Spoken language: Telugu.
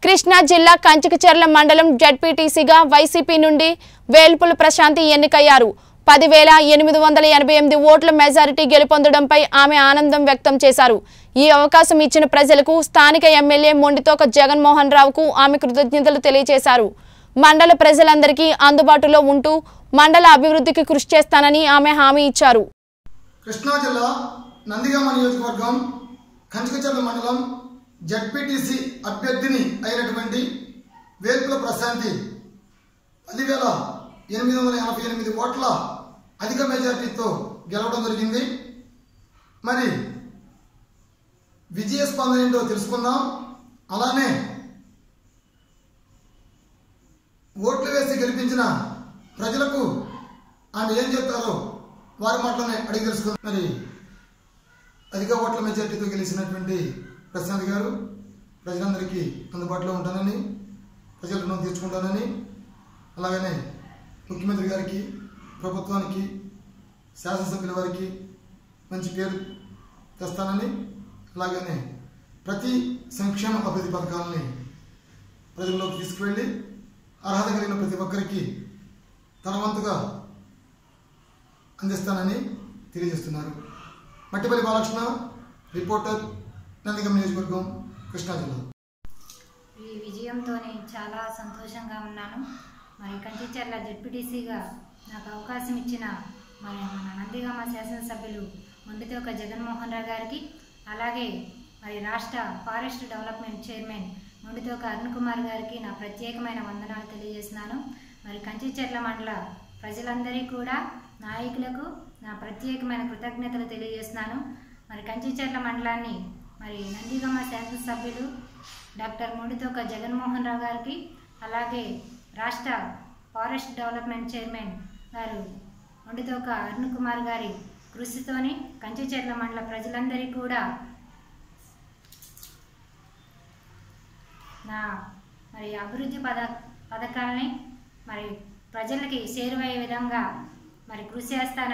కృష్ణా జిల్లా కంచికచెర్ల మండలం జడ్పీటీసీగా వైసీపీ నుండి వేల్పుల ప్రశాంతి ఎన్నికయ్యారు పదివేల ఎనిమిది వందల ఎనభై ఎనిమిది ఓట్ల మెజారిటీ గెలుపొందడంపై ఆమె ఆనందం వ్యక్తం చేశారు ఈ అవకాశం ఇచ్చిన ప్రజలకు స్థానిక ఎమ్మెల్యే మొండితోక జగన్మోహన్ రావుకు ఆమె కృతజ్ఞతలు తెలియజేశారు మండల ప్రజలందరికీ అందుబాటులో ఉంటూ మండల అభివృద్ధికి కృషి చేస్తానని ఆమె హామీ ఇచ్చారు కృష్ణా జిల్లా నందిగామ నియోజకవర్గం కంచికచర్ల మండలం జడ్పీటీసీ అభ్యర్థిని అయినటువంటి వేల్పుల ప్రశాంతి పదివేల ఎనిమిది వందల ఎనభై ఎనిమిది ఓట్ల అధిక మెజార్టీతో గెలవడం జరిగింది మరి విజయ స్పందన ఏంటో తెలుసుకుందాం అలానే ఓట్లు వేసి గెలిపించిన ప్రజలకు ఆమె ఏం చెప్తారో వారి మాటలోనే అడిగి తెలుసుకుందాం మరి అధిక ఓట్ల మెజార్టీతో గెలిచినటువంటి ప్రశాంత్ గారు ప్రజలందరికీ అందుబాటులో ఉంటానని ప్రజల రుణం తీర్చుకుంటానని అలాగనే ముఖ్యమంత్రి గారికి ప్రభుత్వానికి శాసనసభ్యుల వారికి మంచి పేరు తెస్తానని అలాగనే ప్రతి సంక్షేమ అభివృద్ధి పథకాలని ప్రజల్లోకి తీసుకువెళ్ళి అర్హత కలిగిన ప్రతి ఒక్కరికి తన వంతుగా అందిస్తానని తెలియజేస్తున్నారు మట్టిపల్లి బాలకృష్ణ రిపోర్టర్ నందిగం నియోజకవర్గం కృష్ణా జిల్లా ఈ విజయంతోనే చాలా సంతోషంగా ఉన్నాను మరి కంచిచర్ల జడ్పీటీసీగా నాకు అవకాశం ఇచ్చిన మరి మన నందిగామ శాసనసభ్యులు మొండితోక జగన్మోహన్ రావు గారికి అలాగే మరి రాష్ట్ర forest development chairman Mondithoka Arun Kumar గారికి నా ప్రత్యేకమైన వందనాలు తెలియజేస్తున్నాను మరి కంచిచర్ల మండల ప్రజలందరికీ కూడా నాయకులకు నా ప్రత్యేకమైన కృతజ్ఞతలు తెలియజేస్తున్నాను మరి కంచిచర్ల మండలాన్ని మరి నందిగామ శాసనసభ్యులు డాక్టర్ మొండితోక జగన్మోహన్ రావు గారికి అలాగే రాష్ట్ర ఫారెస్ట్ డెవలప్మెంట్ చైర్మన్ గారు మొండితోక అరుణ్ కుమార్ గారి కృషితోని కంచిచెర్ల మండల ప్రజలందరికీ కూడా నా మరి అభివృద్ధి పద పథకాలని మరి ప్రజలకి చేరువయ్యే విధంగా మరి కృషి చేస్తాను